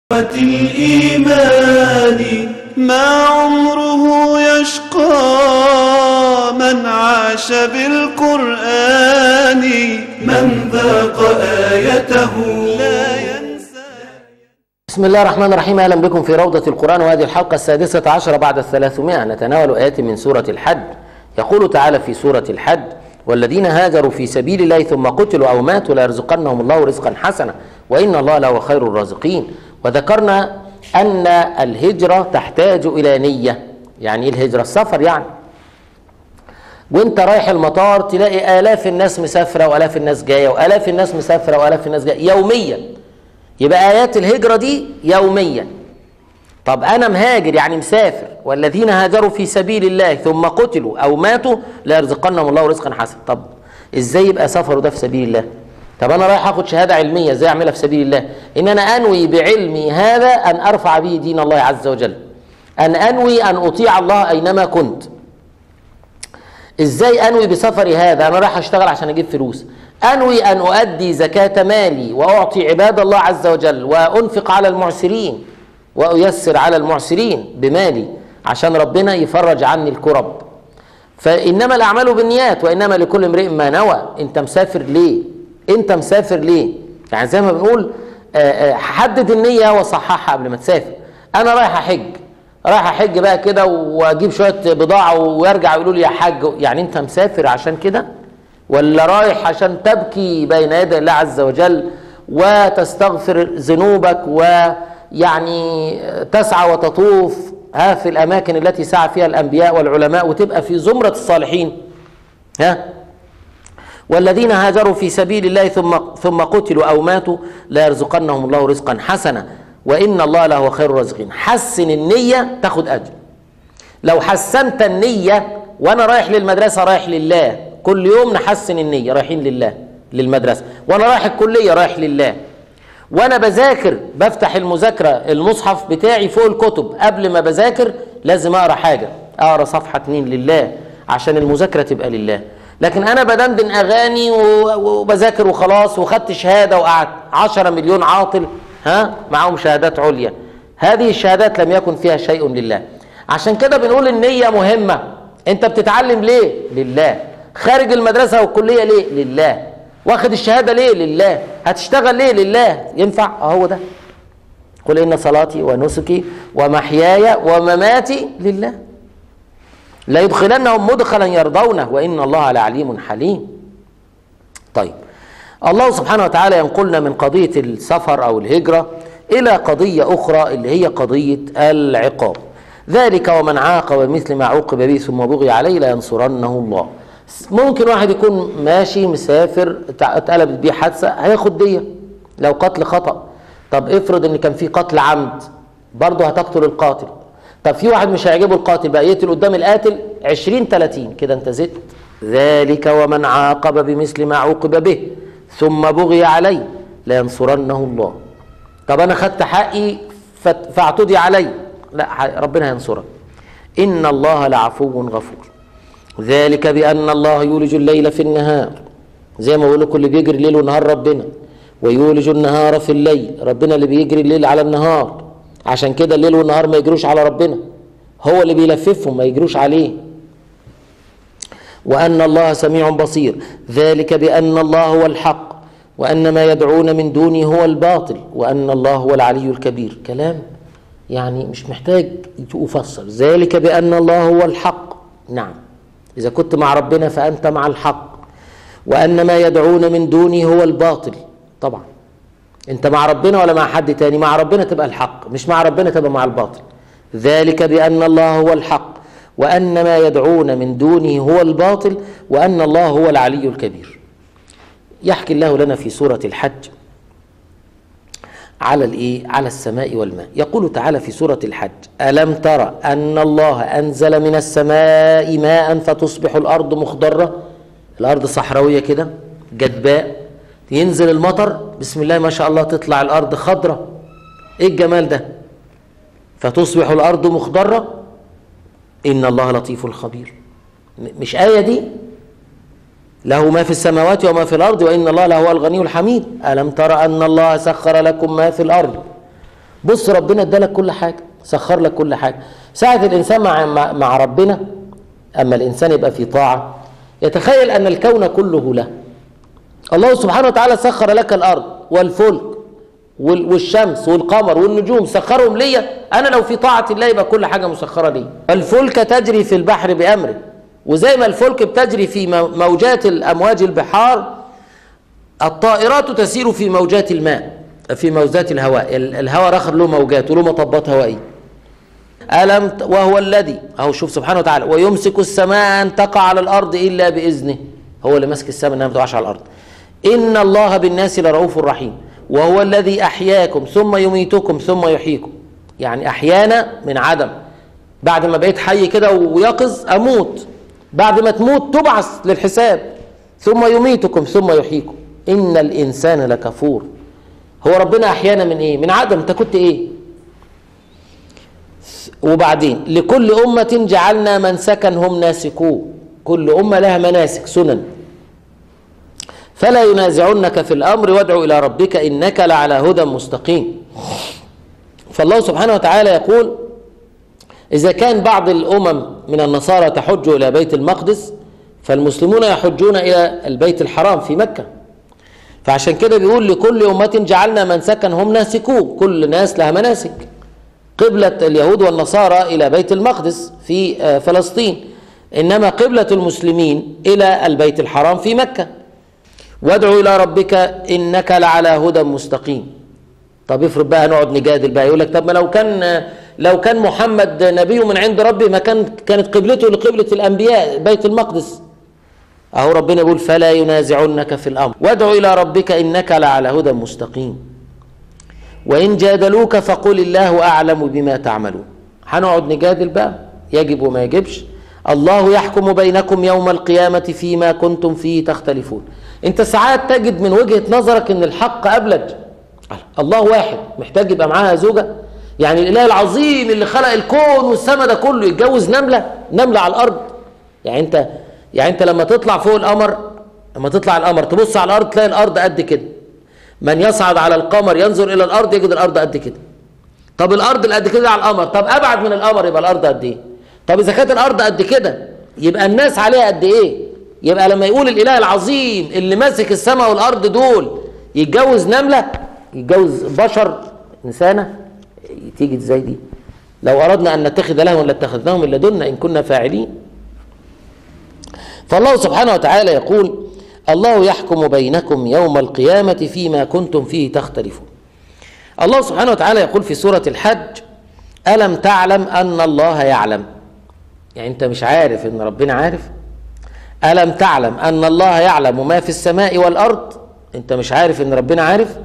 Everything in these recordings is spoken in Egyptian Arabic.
الإيمان ما عمره يشقى من عاش بالقرآن من ذاق آيته لا ينسى بسم الله الرحمن الرحيم اهلا بكم في روضة القرآن وهذه الحلقة السادسة عشر بعد الثلاثمائة نتناول آيات من سورة الحج يقول تعالى في سورة الحج والذين هاجروا في سبيل الله ثم قتلوا أو ماتوا ليرزقنهم الله رزقا حسنا وإن الله لهو خير الرازقين وذكرنا أن الهجرة تحتاج إلى نية يعني إيه الهجرة السفر يعني وانت رايح المطار تلاقي آلاف الناس مسافرة وآلاف الناس جاية وآلاف الناس مسافرة وآلاف الناس جاية يوميا يبقى آيات الهجرة دي يوميا طب أنا مهاجر يعني مسافر والذين هاجروا في سبيل الله ثم قتلوا أو ماتوا ليرزقنهم الله رزقا حسنا طب إزاي يبقى سفره ده في سبيل الله طب أنا رايح أخد شهادة علمية إزاي أعملها في سبيل الله إن أنا أنوي بعلمي هذا أن أرفع به دين الله عز وجل أن أنوي أن أطيع الله أينما كنت ازاي انوي بسفري هذا انا رايح اشتغل عشان اجيب فلوس انوي ان اؤدي زكاه مالي واعطي عباد الله عز وجل وانفق على المعسرين وايسر على المعسرين بمالي عشان ربنا يفرج عني الكرب فانما الاعمال بالنيات وانما لكل امرئ ما نوى انت مسافر ليه انت مسافر ليه يعني زي ما بنقول آه، آه، حدد النيه وصححها قبل ما تسافر انا رايح احج رايح احج بقى كده واجيب شويه بضاعه ويرجع يقولوا لي يا حاج يعني انت مسافر عشان كده ولا رايح عشان تبكي بين يدي الله عز وجل وتستغفر ذنوبك ويعني تسعى وتطوف ها في الاماكن التي سعى فيها الانبياء والعلماء وتبقى في زمره الصالحين ها والذين هاجروا في سبيل الله ثم ثم قتلوا او ماتوا لا يرزقنهم الله رزقا حسنا وان الله لهو خير الرازقين حسن النيه تاخد اجر لو حسنت النيه وانا رايح للمدرسه رايح لله كل يوم نحسن النيه رايحين لله للمدرسه وانا رايح الكليه رايح لله وانا بذاكر بفتح المذاكره المصحف بتاعي فوق الكتب قبل ما بذاكر لازم اقرا حاجه اقرا صفحه اتنين لله عشان المذاكره تبقى لله لكن انا بدندن اغاني و- وبذاكر وخلاص وخدت شهاده وقعدت 10 مليون عاطل ها معاهم شهادات عليا هذه الشهادات لم يكن فيها شيء لله عشان كده بنقول النيه مهمه انت بتتعلم ليه لله خارج المدرسه والكليه ليه لله واخد الشهاده ليه لله هتشتغل ليه لله ينفع اهو ده قل ان صلاتي ونسكي ومحياي ومماتي لله لا يدخلنهم مدخلا يرضونه وان الله لعليم حليم طيب الله سبحانه وتعالى ينقلنا من قضيه السفر او الهجره الى قضيه اخرى اللي هي قضيه العقاب ذلك ومن عاقب بمثل ما عوقب به ثم بغي عليه لينصرنه الله ممكن واحد يكون ماشي مسافر اتع- اتقلبت بيه حادثه هياخد ديه لو قتل خطا طب افرض ان كان في قتل عمد برضه هتقتل القاتل طب في واحد مش هيعجبه القاتل بقى يقتل قدام القاتل 20 30 كده انت زدت ذلك ومن عاقب بمثل ما عوقب به ثم بغي عليه لينصرنه الله طب انا خدت حقي فت- فاعتدي علي لا ح- ربنا هينصرك ان الله لعفو غفور ذلك بان الله يولج الليل في النهار زي ما بقول لكم اللي بيجري الليل والنهار ربنا ويولج النهار في الليل ربنا اللي بيجري الليل على النهار عشان كده الليل والنهار ما يجروش على ربنا هو اللي بيلففهم ما يجروش عليه وأن الله سميع بصير ذلك بأن الله هو الحق وأن ما يدعون من دونه هو الباطل وأن الله هو العلي الكبير كلام يعني مش محتاج يفسر ذلك بأن الله هو الحق نعم إذا كنت مع ربنا فأنت مع الحق وأن ما يدعون من دونه هو الباطل طبعا انت مع ربنا ولا مع حد تاني مع ربنا تبقى الحق مش مع ربنا تبقى مع الباطل ذلك بأن الله هو الحق وأن ما يدعون من دونه هو الباطل وأن الله هو العلي الكبير يحكي الله لنا في سورة الحج على الايه على السماء والماء يقول تعالى في سورة الحج ألم ترى أن الله أنزل من السماء ماء فتصبح الأرض مخضرة الأرض صحراوية كده جدباء ينزل المطر بسم الله ما شاء الله تطلع الأرض خضرة إيه الجمال ده فتصبح الأرض مخضرة إن الله لطيف خبير م- مش آية دي له ما في السماوات وما في الأرض وإن الله لهو الغني الحميد ألم تر أن الله سخر لكم ما في الأرض بص ربنا ادالك كل حاجه سخر لك كل حاجه ساعه الانسان مع مع, مع ربنا اما الانسان يبقى في طاعه يتخيل ان الكون كله له الله سبحانه وتعالى سخر لك الارض والفلك وال- والشمس والقمر والنجوم سخرهم ليا انا لو في طاعه الله يبقى كل حاجه مسخره لي الفلك تجري في البحر بامره وزي ما الفلك بتجري في مو- موجات الامواج البحار الطائرات تسير في موجات الماء في موجات الهواء ال- الهواء رخر له موجات وله مطبات هوائيه ألم ت- وهو الذي أهو شوف سبحانه وتعالى ويمسك السماء أن تقع على الأرض إلا بإذنه هو اللي ماسك السماء أنها ما تقعش على الأرض إن الله بالناس لرؤوف رحيم وهو الذي أحياكم ثم يميتكم ثم يحييكم يعني أحيانا من عدم بعد ما بقيت حي كده ويقظ أموت بعد ما تموت تبعث للحساب ثم يميتكم ثم يحييكم إن الإنسان لكفور هو ربنا أحيانا من إيه؟ من عدم أنت كنت إيه؟ وبعدين لكل أمة جعلنا منسكا هم ناسكوه كل أمة لها مناسك سنن فلا ينازعنك في الأمر وادع إلى ربك إنك لعلى هدى مستقيم فالله سبحانه وتعالى يقول إذا كان بعض الأمم من النصارى تحج إلى بيت المقدس فالمسلمون يحجون إلى البيت الحرام في مكة فعشان كده بيقول لكل أمة جعلنا منسكا هم ناسكوه كل ناس لها مناسك قبلة اليهود والنصارى إلى بيت المقدس في آه، فلسطين إنما قبلة المسلمين إلى البيت الحرام في مكة وادعو إلى ربك إنك لعلى هدى مستقيم طب افرض بقى نقعد نجادل بقى يقول لك طب ما لو كان لو كان محمد نبي من عند ربي ما كان كانت قبلته لقبلة الأنبياء بيت المقدس أهو ربنا يقول فلا ينازعنك في الأمر وادعو إلى ربك إنك لعلى هدى مستقيم وإن جادلوك فقل الله أعلم بما تعملون هنقعد نجادل بقى يجب وما يجبش الله يحكم بينكم يوم القيامة فيما كنتم فيه تختلفون انت ساعات تجد من وجهة نظرك ان الحق أبلج الله واحد محتاج يبقى معاها زوجة يعني الإله العظيم اللي خلق الكون والسماء ده كله يتجوز نملة نملة على الأرض يعني انت يعني انت لما تطلع فوق القمر لما تطلع القمر تبص على الأرض تلاقي الأرض قد كده من يصعد على القمر ينظر الى الارض يجد الارض قد كده طب الارض اللي قد كده على القمر طب ابعد من القمر يبقى الارض قد ايه طب اذا كانت الارض قد كده يبقى الناس عليها قد ايه يبقى لما يقول الاله العظيم اللي ماسك السماء والارض دول يتجوز نمله يتجوز بشر انسانه تيجي ازاي دي لو اردنا ان نتخذ لهم لاتخذناهم من لدنا ان كنا فاعلين فالله سبحانه وتعالى يقول الله يحكم بينكم يوم القيامة فيما كنتم فيه تختلفون الله سبحانه وتعالى يقول في سورة الحج ألم تعلم أن الله يعلم يعني أنت مش عارف أن ربنا عارف ألم تعلم أن الله يعلم ما في السماء والأرض أنت مش عارف أن ربنا عارف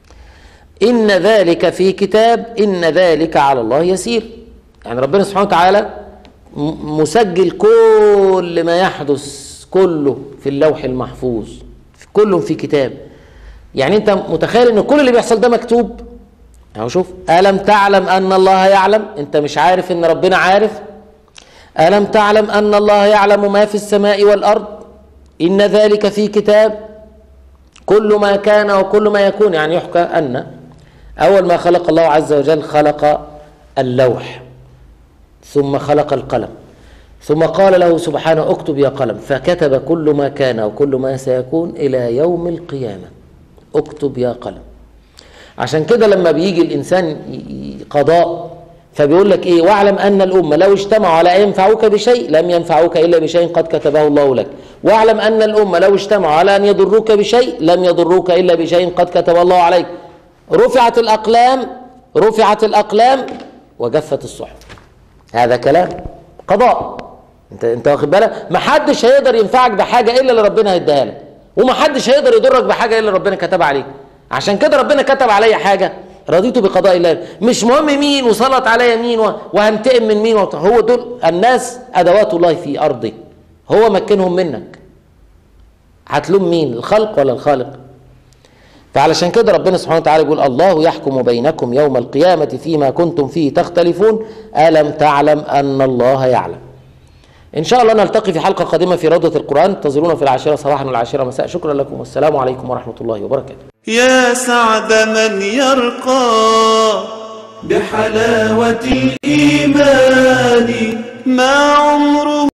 إن ذلك في كتاب إن ذلك على الله يسير يعني ربنا سبحانه وتعالى م- مسجل كل ما يحدث كله في اللوح المحفوظ كله في كتاب يعني انت متخيل ان كل اللي بيحصل ده مكتوب اهو شوف الم تعلم ان الله يعلم انت مش عارف ان ربنا عارف الم تعلم ان الله يعلم ما في السماء والارض ان ذلك في كتاب كل ما كان وكل ما يكون يعني يحكى ان اول ما خلق الله عز وجل خلق اللوح ثم خلق القلم ثم قال له سبحانه اكتب يا قلم فكتب كل ما كان وكل ما سيكون الى يوم القيامه اكتب يا قلم عشان كده لما بيجي الانسان ي- ي- قضاء فبيقول لك ايه واعلم ان الامه لو اجتمعوا على ان ينفعوك بشيء لم ينفعوك الا بشيء قد كتبه الله لك واعلم ان الامه لو اجتمعوا على ان يضروك بشيء لم يضروك الا بشيء قد كتب الله عليك رفعت الاقلام رفعت الاقلام وجفت الصحف هذا كلام قضاء انت انت واخد بالك ما حدش هيقدر ينفعك بحاجه الا اللي ربنا هيديها لك وما حدش هيقدر يضرك بحاجه الا اللي ربنا كتب عليك عشان كده ربنا كتب عليا حاجه رضيت بقضاء الله مش مهم مين وسلط عليا مين و- وهنتقم من مين وت- هو دول الناس ادوات الله في ارضه هو مكنهم منك هتلوم مين الخلق ولا الخالق فعلشان كده ربنا سبحانه وتعالى يقول الله يحكم بينكم يوم القيامة فيما كنتم فيه تختلفون ألم تعلم أن الله يعلم إن شاء الله نلتقي في حلقة قادمة في روضة القرآن انتظرونا في العاشرة صباحا والعاشرة مساء شكرا لكم والسلام عليكم ورحمة الله وبركاته يا سعد من يرقى حلاوة الإيمان ما